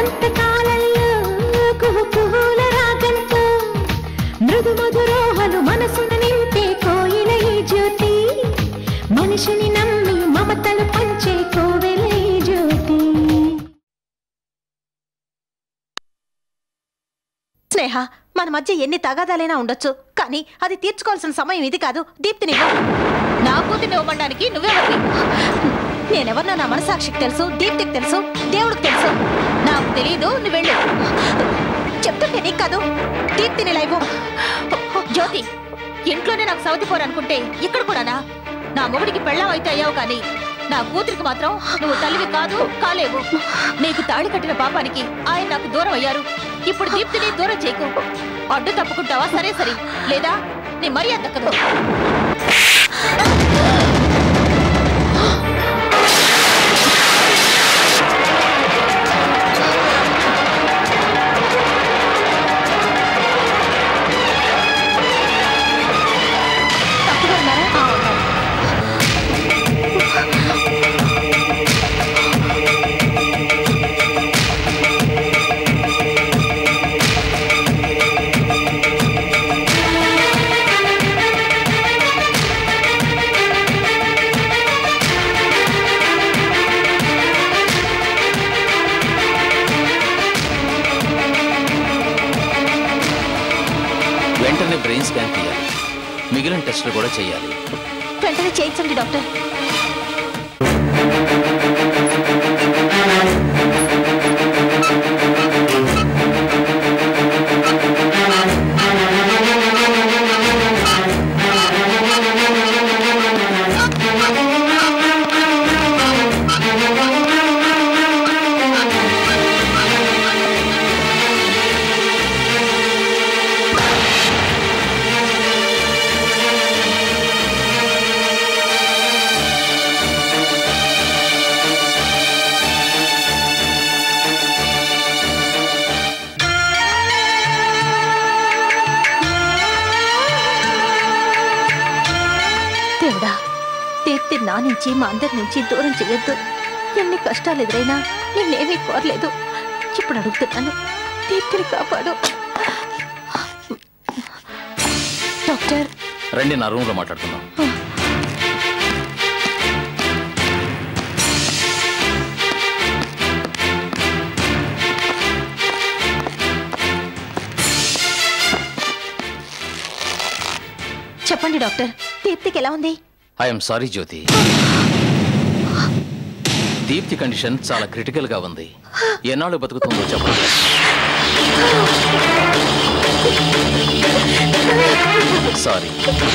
సంతకాలలో కుహు కుహుల రాగంతో మృదు మధురోహలు మనసును నింపే కోయిల ఈ జ్యోతి మనిషిని నమ్మి మమతలు పంచే కోవెల ఈ జ్యోతి స్నేహ మన మధ్య ఎన్ని తగాదాలైనా ఉండొచ్చు కానీ అది తీర్చుకోవాల్సిన సమయం ఇది కాదు దీప్తిని నా కూతుర్ని ఇవ్వడానికి నువ్వెవరివి నేనెవరినో నా మనసాక్షికి తెలుసు దీప్తికి తెలుసు దేవుడికి తెలుసు నాకు తెలియదు నువ్వు వెళ్ళు చెప్తుంటే నీకు కాదు దీప్తిని లైవ్ జ్యోతి ఇంట్లోనే నాకు సౌతి పోరనుకుంటే ఇక్కడ కూడానా నా మొగుడికి పెళ్ళం అయితే అయ్యావు కానీ నా కూతురికి మాత్రం నువ్వు తల్లివి కాదు కాలేవు నీకు తాళి కట్టిన పాపానికి ఆయన నాకు దూరం అయ్యారు ఇప్పుడు దీప్తిని దూరం చేయకు అడ్డు తప్పుకుంటావా సరే సరే లేదా నీ మర్యాద దక్కదు తప్పుగా ఉన్నారా? ఆ, ఉన్నారు. వెంటనే బ్రెయిన్ స్కాన్ తీయాలి మిగిలిన టెస్టులు కూడా చేయాలి వెంటనే చేయించండి డాక్టర్ దేవుడా దీప్తి నా నుంచి మా అందరి నుంచి దూరం చేయొద్దు ఎన్ని కష్టాలు ఎదురైనా నేనేమీ కోరలేదు ఇప్పుడు అడుగుతున్నాను దీప్తిని కాపాడు డాక్టర్ రండి నా రూమ్లో మాట్లాడుకుందాం చెప్పండి డాక్టర్ దీప్తికి ఎలా ఉంది I'm sorry Jyothi Deepthi condition చాలా క్రిటికల్ గా ఉంది ఎన్నాళ్ళు బతుకుతుందో చెప్పండి సారీ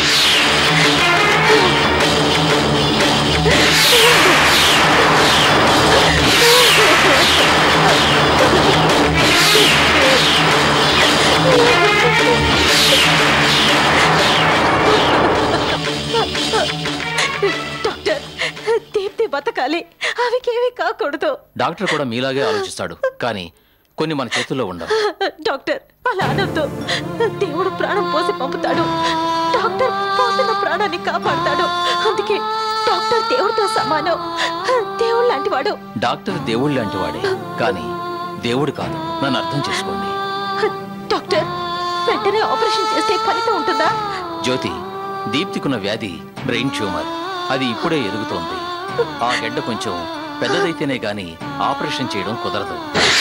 డాక్టర్ దీప్తి బతకాలి అవికేమీ కాకూడదు డాక్టర్ కూడా మీలాగే ఆలోచిస్తాడు కానీ కొన్ని మన చేతుల్లో ఉండవు డాక్టర్ అలా అనొద్దు దేవుడు ప్రాణం పోసి పంపుతాడు డాక్టర్ పోతున్న ప్రాణాన్ని కాపాడతాడు అందుకే డాక్టర్ దేవుడితో సమానం దేవుడు లాంటి వాడు డాక్టర్ దేవుడు లాంటి వాడే కానీ దేవుడు కాదు నన్ను అర్థం చేసుకోండి డాక్టర్ వెంటనే ఆపరేషన్ చేస్తే ఫలితం ఉంటుందా జ్యోతి దీప్తికున్న వ్యాధి బ్రెయిన్ ట్యూమర్ అది ఇప్పుడే ఎదుగుతోంది ఆ గడ్డ కొంచెం పెద్దదైతేనే గాని ఆపరేషన్ చేయడం కుదరదు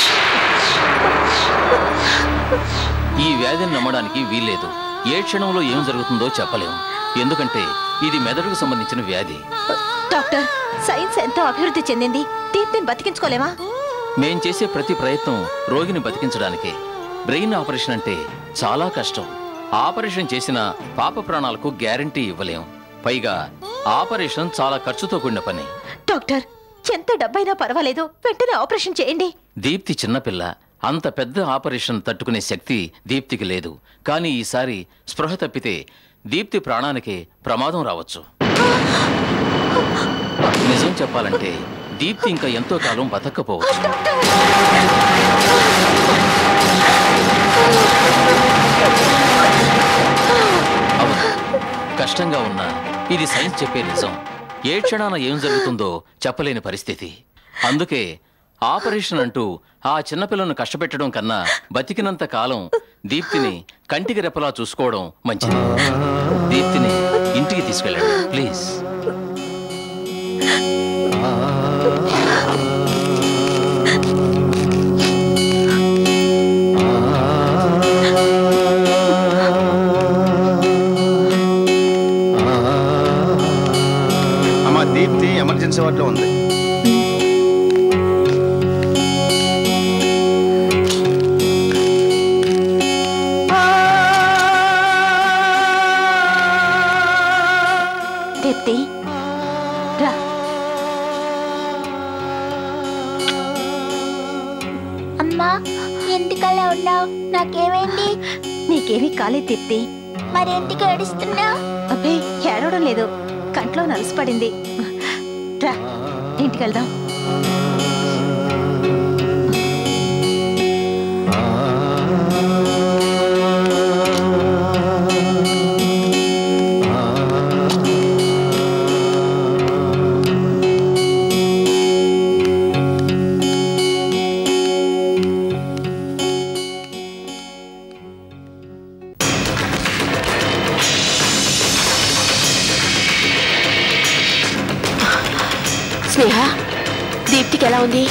ఈ వ్యాధిని నమ్మడానికి వీల్లేదు ఏ క్షణంలో ఏం జరుగుతుందో చెప్పలేం ఎందుకంటే ఇది మెదడుకు సంబంధించిన వ్యాధి డాక్టర్ సైన్స్ ఎంతో అభివృద్ధి చెందింది దీప్తిని బతికించుకోలేమా మేం చేసే ప్రతి ప్రయత్నం రోగిని బతికించడానికే బ్రెయిన్ ఆపరేషన్ అంటే చాలా కష్టం ఆపరేషన్ చేసిన పాప ప్రాణాలకు గ్యారంటీ ఇవ్వలేం పైగా ఆపరేషన్ చాలా ఖర్చుతో కూడిన పని డాక్టర్ ఎంత డబ్బైనా పర్వాలేదు వెంటనే ఆపరేషన్ చేయండి దీప్తి చిన్నపిల్ల అంత పెద్ద ఆపరేషన్ తట్టుకునే శక్తి దీప్తికి లేదు కానీ ఈసారి స్పృహ తప్పితే దీప్తి ప్రాణానికి ప్రమాదం రావచ్చు నిజం చెప్పాలంటే దీప్తి ఇంకా ఎంతో కాలం బతకపోవచ్చు అవును కష్టంగా ఉన్నా ఇది సైన్స్ చెప్పే నిజం ఏ క్షణాన ఏం జరుగుతుందో చెప్పలేని పరిస్థితి అందుకే ఆపరేషన్ అంటూ ఆ చిన్నపిల్లను కష్టపెట్టడం కన్నా బతికినంత కాలం దీప్తిని కంటికి రెప్పలా చూసుకోవడం మంచిది దీప్తిని ఇంటికి తీసుకెళ్ళండి ప్లీజ్ అమ్మ దీప్తి ఎమర్జెన్సీ వార్డులో ఉంది దీప్తి రా అమ్మా ఎందుకలా ఉన్నావు నాకేమైంది నీకేమీ కాలేదు దీప్తి మరి ఎందుకు ఏడుస్తున్నావు అబ్బే ఏడవడం లేదు కంట్లో నలసిపడింది రా ఇంటికి వెళ్దాం స్నేహ దీప్తికి ఎలా ఉంది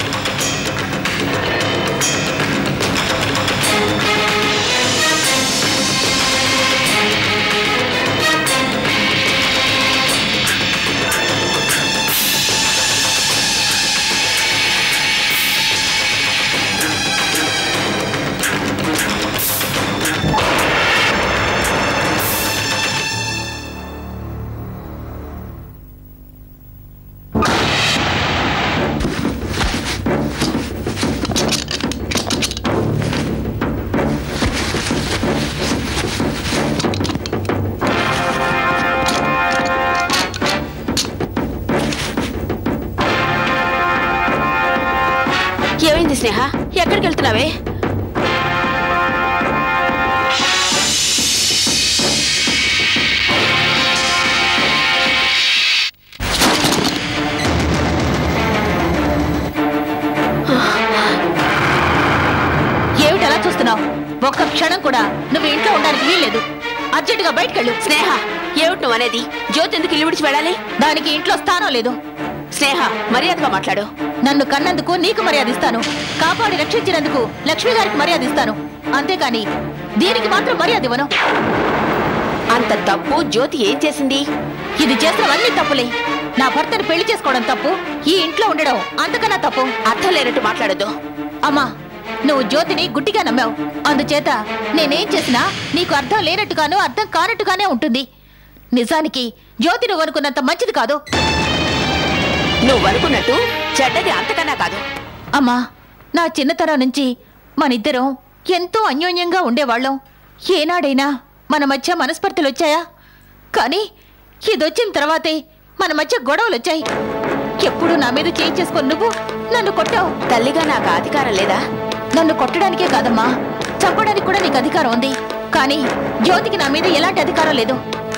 ఏమైంది స్నేహ ఎక్కడికి వెళ్తున్నావే ఏమిటి అలా చూస్తున్నావు ఒక్క క్షణం కూడా నువ్వు ఇంట్లో ఉండడానికి వీల్లేదు అర్జెంటుగా బయటకెళ్ళు స్నేహ ఏమిటి నువ్వు అనేది జ్యోతి ఎందుకు ఇల్లు విడిచి వెళ్ళాలి దానికి ఇంట్లో స్థానం లేదు స్నేహ మర్యాదగా మాట్లాడు నన్ను కన్నందుకు నీకు మర్యాద ఇస్తాను కాపాడి రక్షించినందుకు లక్ష్మి గారికి మర్యాద ఇస్తాను అంతేకాని దీనికి మాత్రం మర్యాద ఇవ్వను అంత తప్పు జ్యోతి ఏం చేసింది ఇది చేసినవన్నీ తప్పులే నా భర్తను పెళ్లి చేసుకోవడం తప్పు ఈ ఇంట్లో ఉండడం అంతకన్నా తప్పు అర్థం లేనట్టు మాట్లాడొద్దు అమ్మా నువ్వు జ్యోతిని గుడ్డిగా నమ్మావు అందుచేత నేనేం చేసినా నీకు అర్థం లేనట్టుగానో అర్థం కానట్టుగానే ఉంటుంది నిజానికి జ్యోతి నువ్వు అనుకున్నంత మంచిది కాదు నువ్వు అనుకున్నట్టు చెడ్డది అంతకన్నా కాదు అమ్మా నా చిన్నతనం నుంచి మనిద్దరం ఎంతో అన్యోన్యంగా ఉండేవాళ్ళం ఏనాడైనా మన మధ్య మనస్పర్ధలు వచ్చాయా కానీ ఇదొచ్చిన తర్వాతే మన మధ్య గొడవలు వచ్చాయి ఎప్పుడు నా మీద చేయి చేసుకొని నువ్వు నన్ను కొట్టావు తల్లిగా నాకు ఆ అధికారం లేదా నన్ను కొట్టడానికే కాదమ్మా చంపడానికి కూడా నీకు అధికారం ఉంది కానీ జ్యోతికి నా మీద ఎలాంటి అధికారం లేదు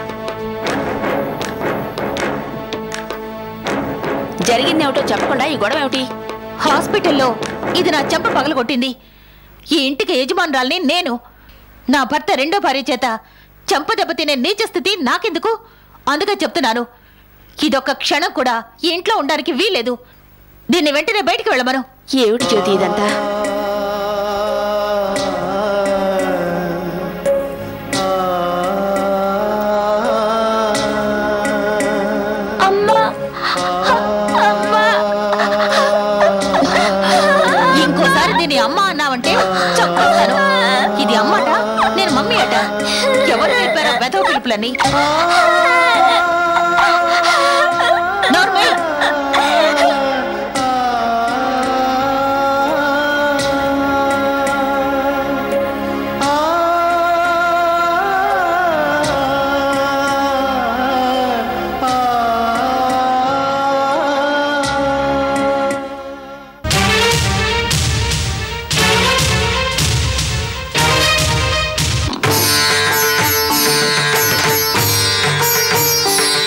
జరిగిందేమిటో చెప్పకుండా ఈ గొడవ ఏమిటి హాస్పిటల్లో ఇది నా చెంప పగలగొట్టింది ఈ ఇంటికి యజమానురాల్ని నేను నా భర్త రెండో భార్య చేత చెంప దెబ్బతినే నీచ స్థితి నాకెందుకు అందుకే చెప్తున్నాను ఇదొక్క క్షణం కూడా ఈ ఇంట్లో ఉండడానికి వీల్లేదు దీన్ని వెంటనే బయటికి వెళ్ళమను ఏమిటి జ్యోతి ఇదంతా అమ్మా అమ్మా ఇంకోసారి దీన్ని అమ్మ అన్నావంటే చంపేస్తాను ఇది అమ్మట నేను మమ్మీ అట ఎవరు నేర్పారా వెధవ పిలుపులని నార్మల్ ఆ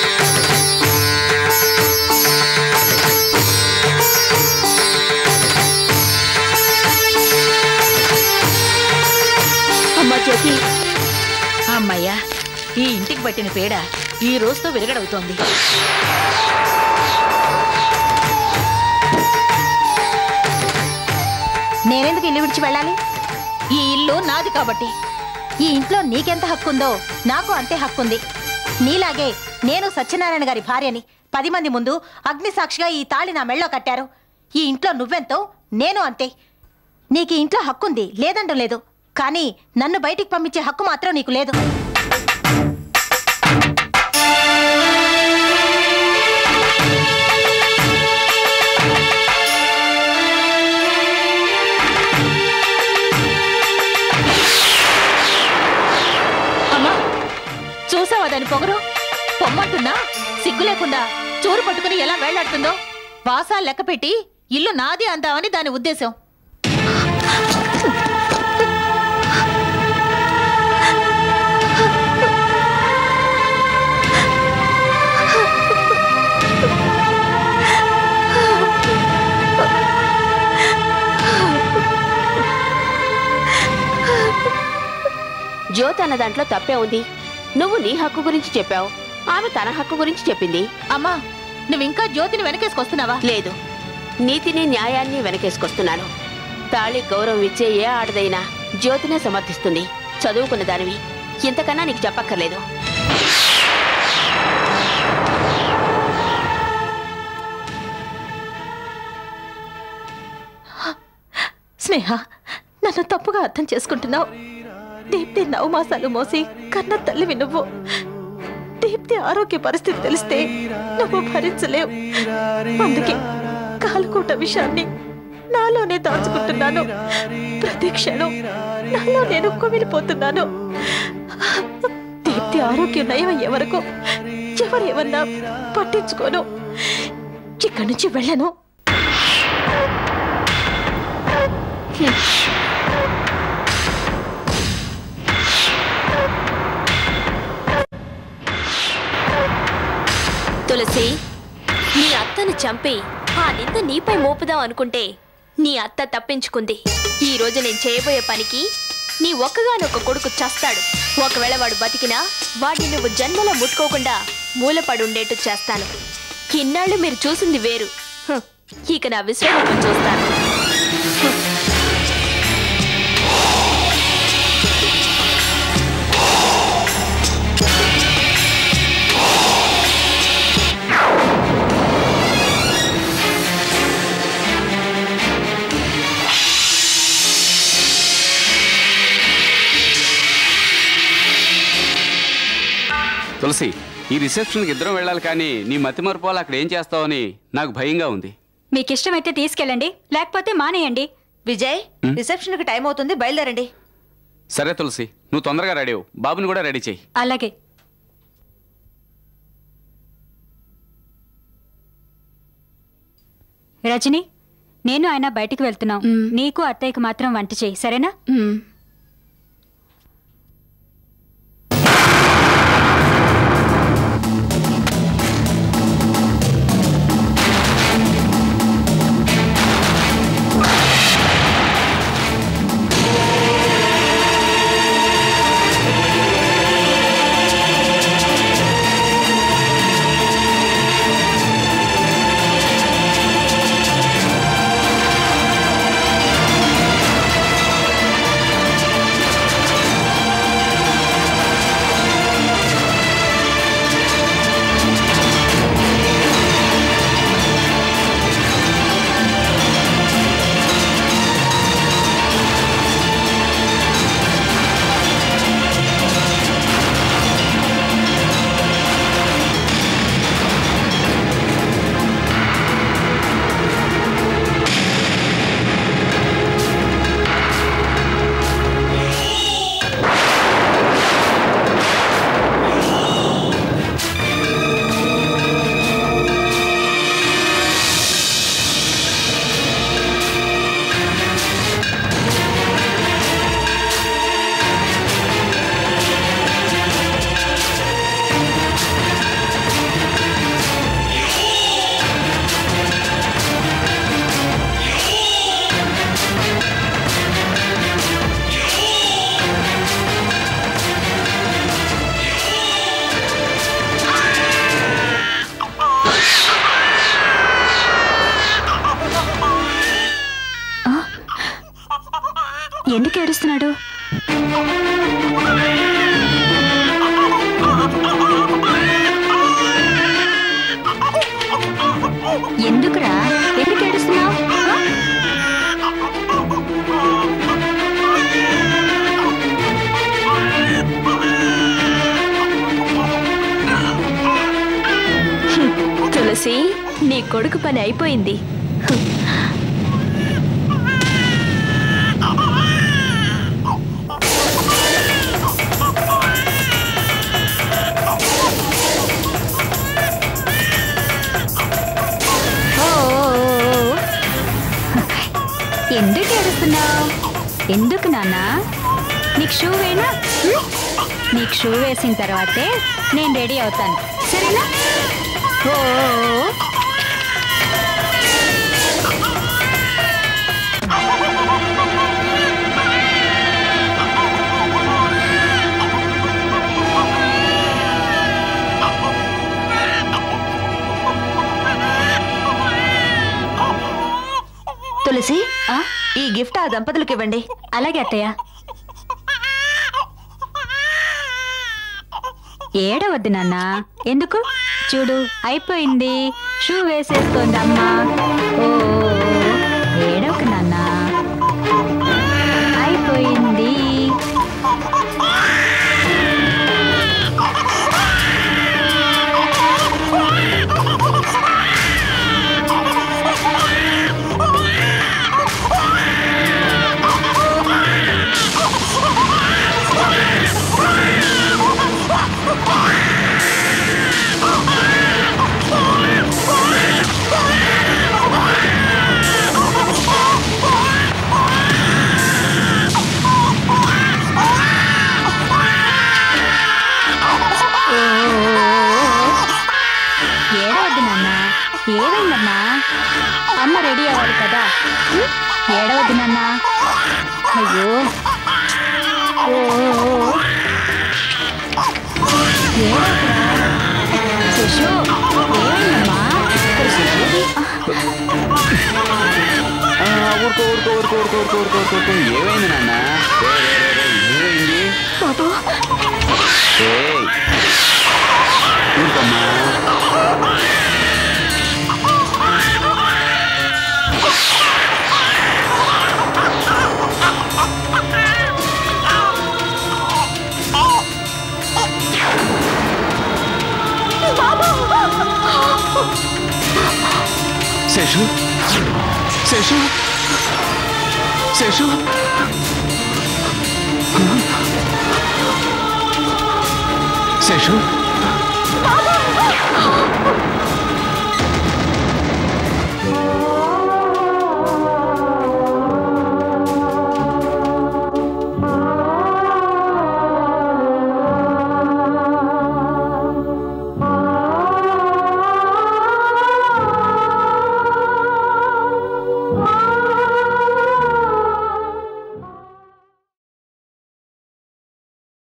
ఈ ఇంటికి పట్టిన పేడ ఈ రోజుతో విరగడవుతోంది నేనెందుకు ఇల్లు విడిచి వెళ్ళాలి ఈ ఇల్లు నాది కాబట్టి ఈ ఇంట్లో నీకెంత హక్కుందో నాకు అంతే హక్కుంది నీలాగే నేను సత్యనారాయణ గారి భార్యని పది మంది ముందు అగ్ని సాక్షిగా ఈ తాళి నా మెళ్ళో కట్టారు ఈ ఇంట్లో నువ్వెంతో నేను అంతే నీకు ఈ ఇంట్లో హక్కుంది లేదంటం లేదు కానీ నన్ను బయటికి పంపించే హక్కు మాత్రం నీకు లేదు అమ్మా చూసావా దాని పొగరు పొమ్మంటున్నా సిగ్గు లేకుండా చూరు పట్టుకుని ఎలా వేళ్లాడుతుందో వాసాలు లెక్క పెట్టి ఇల్లు నాది అందామని దాని ఉద్దేశం జ్యోతి అన్న దాంట్లో తప్పే ఉంది నువ్వు నీ హక్కు గురించి చెప్పావు ఆమె తన హక్కు గురించి చెప్పింది అమ్మా నువ్వు ఇంకా జ్యోతిని వెనకేసుకొస్తున్నావా లేదు నీతిని న్యాయాన్ని వెనకేసుకొస్తున్నాను తాళి గౌరవం ఇచ్చే ఏ ఆడదైనా జ్యోతినే సమర్థిస్తుంది చదువుకున్న దానివి ఇంతకన్నా నీకు చెప్పక్కర్లేదు స్నేహ నన్ను తప్పుగా అర్థం చేసుకుంటున్నావు దీప్తి నవమాసాలు మోసి కన్న తల్లివి నువ్వు దీప్తి ఆరోగ్య పరిస్థితి తెలిస్తే నువ్వు భరించలేవు అందుకే కాలుకూట విషయాన్ని నాలోనే దాచుకుంటున్నాను ప్రతి క్షణం నాలో నేను కుమిలిపోతున్నాను దీప్తి ఆరోగ్యం నయమయ్యే వరకు ఎవరేమన్నా పట్టించుకోను ఇక్కడి నుంచి వెళ్ళను తులసి నీ అత్తను చంపి ఆ నింద నీపై మోపుదాం అనుకుంటే నీ అత్త తప్పించుకుంది ఈ రోజు నేను చేయబోయే పనికి నీ ఒక్కగానొక్క కొడుకు చస్తాడు ఒకవేళ వాడు బతికినా వాడిని నువ్వు జన్మలో ముట్టుకోకుండా మూలపడి ఉండేట్టు చేస్తాను ఇన్నాళ్ళు మీరు చూసింది వేరు హ్, ఇక నా విశ్వరూపం చూస్తాను తులసి ఈ రిసెప్షన్కి ఇద్దరం వెళ్ళాలి కానీ నీ మతి మరపాలు అక్కడ ఏం చేస్తావని నాకు భయంగా ఉంది మీకు ఇష్టమైతే తీసుకెళ్ళండి లేకపోతే మానేయండి విజయ్ రిసెప్షన్ కి టైం అవుతుంది బయలుదేరండి సరే తులసి నువ్వు తొందరగా రెడీ అవ్వు బాబుని కూడా రెడీ చెయ్యి అలాగే రజని నేను ఆయన బయటికి వెళ్తున్నాం నీకు అత్తయ్యకి మాత్రం వంట చేయి సరేనా ఎందుకు ఏడుస్తున్నాడు ఎందుకురా ఎందుకు ఏడుస్తున్నావు తులసి నీ కొడుకు పని అయిపోయింది ఓ, ఓ, ఓ, ఓ. ఎందుకు ఏడుస్తున్నావు ఎందుకు నాన్నా నీకు షూ వేనా హ్మ్? నీకు షూ వేసిన తర్వాతే నేను రెడీ అవుతాను సరేనా ఓ, ఓ, ఓ. తులసి ఆ? ఈ గిఫ్ట్ ఆ దంపతులకు ఇవ్వండి అలాగే అత్తయ్య ఏడవద్దు నాన్న ఎందుకు చూడు అయిపోయింది షూ వేసేస్తోంది అమ్మా ఓ ఏడవకు నాన్న అయిపోయింది ఏడవద్దు నాన్న ఏమైందమ్మా అమ్మ రెడీ అవ్వాలి కదా హ్మ్? ఏడవద్దు నాన్న అయ్యో ఓ, ఓ, ఓ. ఏడవకురా. శశు ఏమైందమ్మా ఆ, ఊరుకో ఊరుకో ఊరుకో ఊరుకో ఊరుకో ఊరుకో ఊరుకో ఊరుకో ఏమైంది నాన్న రే, రే, రే, రే, ఏమైంది ఏయ్. ఊరుకోమ్మా శేషు శేషు శేషు శేషు